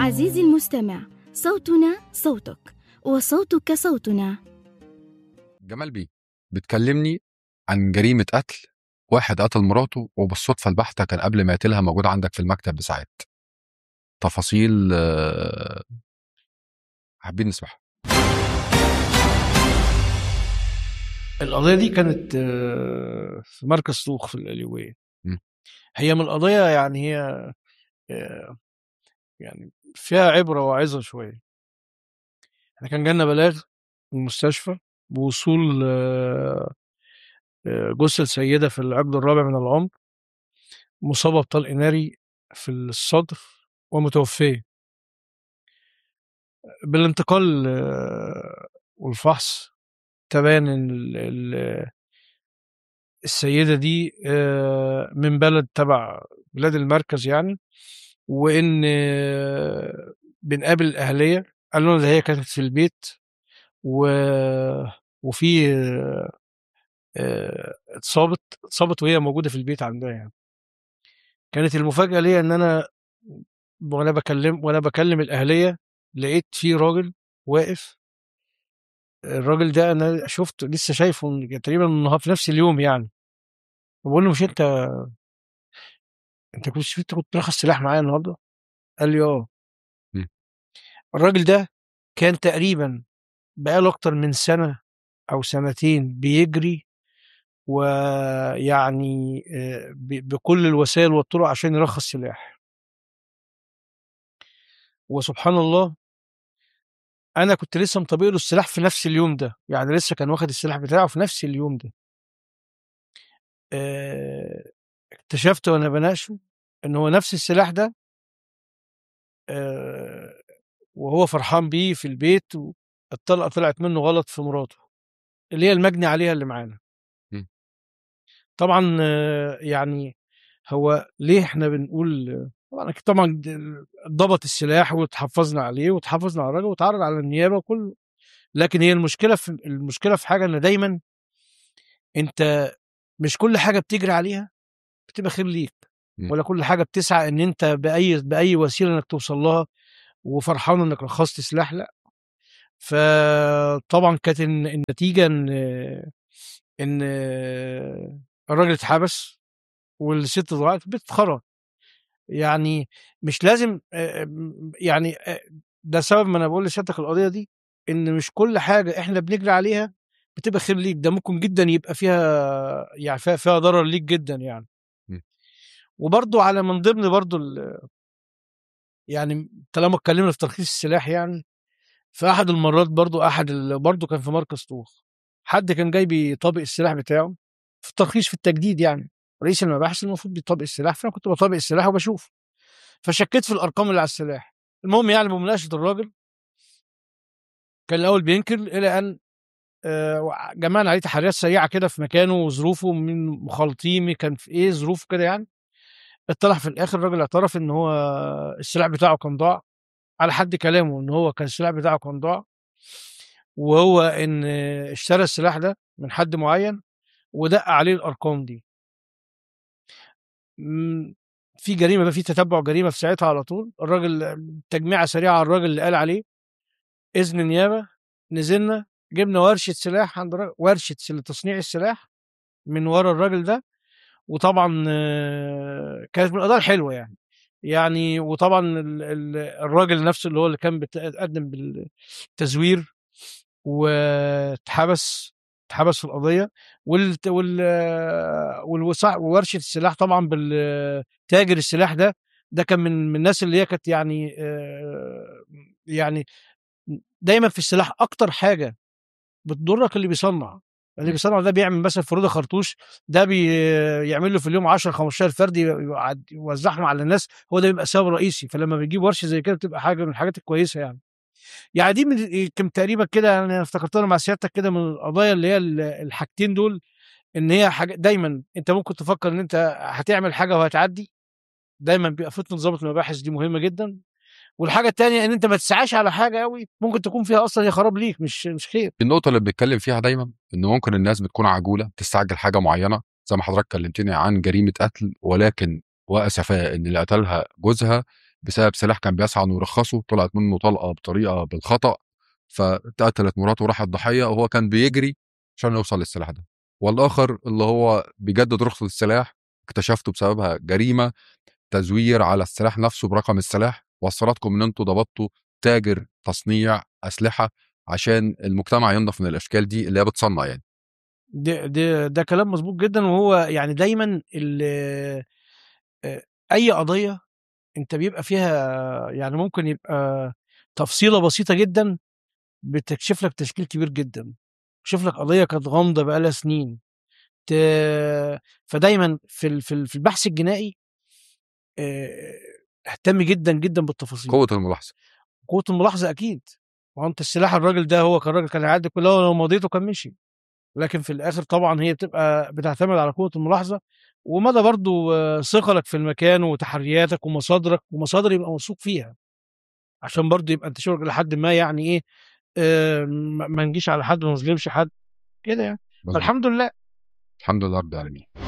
عزيزي المستمع صوتنا صوتك وصوتك صوتنا جمال بيه بتكلمني عن جريمة قتل واحد قتل مراته وبالصدفة البحتة كان قبل ما يقتلها موجود عندك في المكتب بساعات تفاصيل آه، حابين نسمعها القضية دي كانت آه، في مركز طوخ في القليوبية م. هي من القضايا يعني هي آه، يعني فيها عبرة وعظة شوية احنا كان جالنا بلاغ من المستشفى بوصول آه، آه، جثة سيدة في العقد الرابع من العمر مصابة بطلق ناري في الصدر ومتوفية بالانتقال آه، والفحص تبان ان ال- ال- السيدة دي آه، من بلد تبع بلاد المركز يعني وان آه، بنقابل الاهلية قالوا لنا ده هي كانت في البيت و... وفي آه، آه، اتصابت اتصابت وهي موجودة في البيت عندها يعني كانت المفاجأة ليا ان انا وانا بكلم وانا بكلم الاهلية لقيت في راجل واقف الراجل ده انا شفته لسه شايفه من- تقريبا النهار في نفس اليوم يعني بقول له مش انت انت كنت انت كنت مرخص سلاح معايا النهارده قال لي اه مم. الراجل ده كان تقريبا بقاله اكتر من سنه او سنتين بيجري ويعني آه، ب- بكل الوسائل والطرق عشان يرخص سلاح وسبحان الله انا كنت لسه مطبق له السلاح في نفس اليوم ده يعني لسه كان واخد السلاح بتاعه في نفس اليوم ده آه، اكتشفت وانا بناقشه ان هو نفس السلاح ده آه، وهو فرحان بيه في البيت الطلقه طلعت منه غلط في مراته اللي هي المجني عليها اللي معانا مم. طبعا آه، يعني هو ليه احنا بنقول طبعا أكيد طبعا ضبط السلاح وتحفظنا عليه وتحفظنا على الراجل وتعرض على النيابه وكل لكن هي المشكله في المشكله في حاجه ان دايما انت مش كل حاجه بتجري عليها بتبقى خير ليك مم. ولا كل حاجه بتسعى ان انت باي باي وسيله انك توصل لها وفرحان انك رخصت سلاح لا فطبعا كانت الن- النتيجه ان ان الراجل اتحبس والست ضاعت بتتخرج يعني مش لازم آه، يعني آه، ده سبب ما انا بقول لسيادتك القضيه دي ان مش كل حاجه احنا بنجري عليها بتبقى خير ليك ده ممكن جدا يبقى فيها يعني فيها, فيها ضرر ليك جدا يعني م. وبرضو على من ضمن برضو ال- يعني طالما اتكلمنا في ترخيص السلاح يعني في احد المرات برضو احد ال- برضو كان في مركز طوخ حد كان جاي بيطابق السلاح بتاعه في الترخيص في التجديد يعني رئيس المباحث المفروض بيطابق السلاح فانا كنت بطابق السلاح وبشوف فشكيت في الارقام اللي على السلاح المهم يعني بمناقشه الراجل كان الاول بينكر الى ان آه، جمعنا عليه تحريات سريعه كده في مكانه وظروفه من مخالطين كان في ايه ظروفه كده يعني اتضح في الاخر الراجل اعترف ان هو السلاح بتاعه كان ضاع على حد كلامه ان هو كان السلاح بتاعه كان ضاع وهو ان اشترى السلاح ده من حد معين ودق عليه الارقام دي مم، في جريمه بقى في تتبع جريمه في ساعتها على طول الراجل تجميعه سريعه على الراجل اللي قال عليه اذن نيابه نزلنا جبنا ورشه سلاح عند الراجل ورشه لتصنيع السلاح من ورا الراجل ده وطبعا آه، كانت من القضايا الحلوه يعني يعني وطبعا ال- ال- الراجل نفسه اللي هو اللي كان بيتقدم بالتزوير واتحبس اتحبس في القضيه وال وال والوصا- وورشه السلاح طبعا بالتاجر السلاح ده ده كان من من الناس اللي هي كانت يعني آه، يعني دايما في السلاح اكتر حاجه بتضرك اللي بيصنع اللي م. بيصنع ده بيعمل مثلا فروده خرطوش ده بيعمل له في اليوم 10 15 فرد يقعد- يوزعهم على الناس هو ده بيبقى سبب رئيسي فلما بيجيب ورشه زي كده بتبقى حاجه من الحاجات الكويسه يعني يعني دي من كم تقريبا كده يعني انا افتكرتها مع سيادتك كده من القضايا اللي هي ال- الحاجتين دول ان هي حاجه دايما انت ممكن تفكر ان انت هتعمل حاجه وهتعدي دايما بيبقى فتنه ضابط المباحث دي مهمه جدا والحاجه الثانيه ان انت ما تسعاش على حاجه قوي ممكن تكون فيها اصلا هي خراب ليك مش مش خير النقطة اللي بنتكلم فيها دايما ان ممكن الناس بتكون عجولة بتستعجل حاجة معينة زي ما حضرتك كلمتني عن جريمة قتل ولكن واسفاء ان اللي قتلها جوزها بسبب سلاح كان بيسعى انه يرخصه طلعت منه طلقه بطريقه بالخطا فاتقتلت مراته وراحت ضحيه وهو كان بيجري عشان يوصل للسلاح ده والاخر اللي هو بيجدد رخصه السلاح اكتشفته بسببها جريمه تزوير على السلاح نفسه برقم السلاح وصلتكم ان انتوا ضبطتوا تاجر تصنيع اسلحه عشان المجتمع ينضف من الاشكال دي اللي هي بتصنع يعني ده ده ده كلام مظبوط جدا وهو يعني دايما ال- آه، اي قضيه انت بيبقى فيها يعني ممكن يبقى تفصيله بسيطه جدا بتكشف لك تشكيل كبير جدا تكشف لك قضيه كانت غامضه بقالها سنين ت... فدايما في ال- في ال- في البحث الجنائي آه، اهتم جدا جدا بالتفاصيل قوه الملاحظه قوه الملاحظه اكيد ما انت السلاح الراجل ده هو كان راجل كان هيعدي كلها لو مضيته كان مشي لكن في الاخر طبعا هي بتبقى بتعتمد على قوه الملاحظه ومدى برضو آه، ثقلك في المكان وتحرياتك ومصادرك ومصادر يبقى موثوق فيها عشان برضو يبقى انت شغلك لحد ما يعني ايه آه، ما ما نجيش على حد وما نظلمش حد كده يعني مظبوط. فالحمد لله الحمد لله رب العالمين